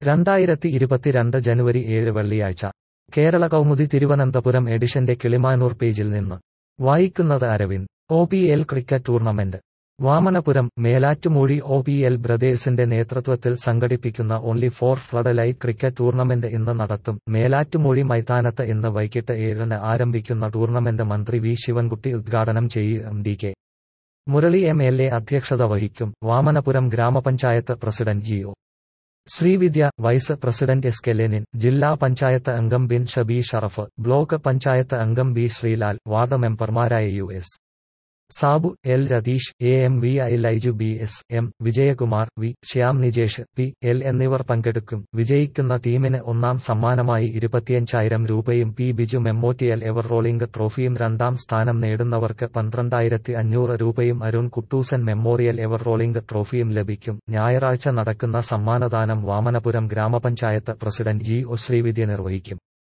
രണ്ടായിരത്തി ഇരുപത്തിരണ്ട് ജനുവരി ഏഴ് വെള്ളിയാഴ്ച കേരള കൗമുദി തിരുവനന്തപുരം എഡിഷന്റെ കിളിമാനൂർ പേജിൽ നിന്ന് വായിക്കുന്നത് Aravind O P L cricket tournament Vamanapuram Melattumoozhy O P L ബ്രദേഴ്സിന്റെ നേതൃത്വത്തിൽ സംഘടിപ്പിക്കുന്ന only four flood light cricket tournament ഇന്ന് നടത്തും മേലാറ്റുമൂഴി മൈതാനത്ത് ഇന്ന് വൈകിട്ട് ഏഴിന് ആരംഭിക്കുന്ന ടൂർണമെന്റ് മന്ത്രി വി ശിവൻകുട്ടി ഉദ്ഘാടനം ചെയ്യും D K Murali M L A അധ്യക്ഷത വഹിക്കും വാമനപുരം ഗ്രാമപഞ്ചായത്ത് president G O Sreevidya vice president S K Lenin ജില്ലാ പഞ്ചായത്ത് അംഗം ബിൻ ഷബി ഷറഫ് ബ്ലോക്ക് പഞ്ചായത്ത് അംഗം ബി ശ്രീലാൽ വാർഡ് മെമ്പർമാരായ U S Sabu L Ratheesh A M V I Laiju B S M Vijayakumar V Shyam Nijesh P L എന്നിവർ പങ്കെടുക്കും വിജയിക്കുന്ന ടീമിന് ഒന്നാം സമ്മാനമായി ഇരുപത്തിയഞ്ചായിരം രൂപയും P Biju memorial ever rolling ട്രോഫിയും രണ്ടാം സ്ഥാനം നേടുന്നവർക്ക് പന്ത്രണ്ടായിരത്തി അഞ്ഞൂറ് രൂപയും Arun Kuttoosan memorial ever rolling ട്രോഫിയും ലഭിക്കും ഞായറാഴ്ച നടക്കുന്ന സമ്മാനദാനം വാമനപുരം ഗ്രാമപഞ്ചായത്ത് പ്രസിഡന്റ് ജി ഒ ശ്രീവിദ്യ നിർവഹിക്കും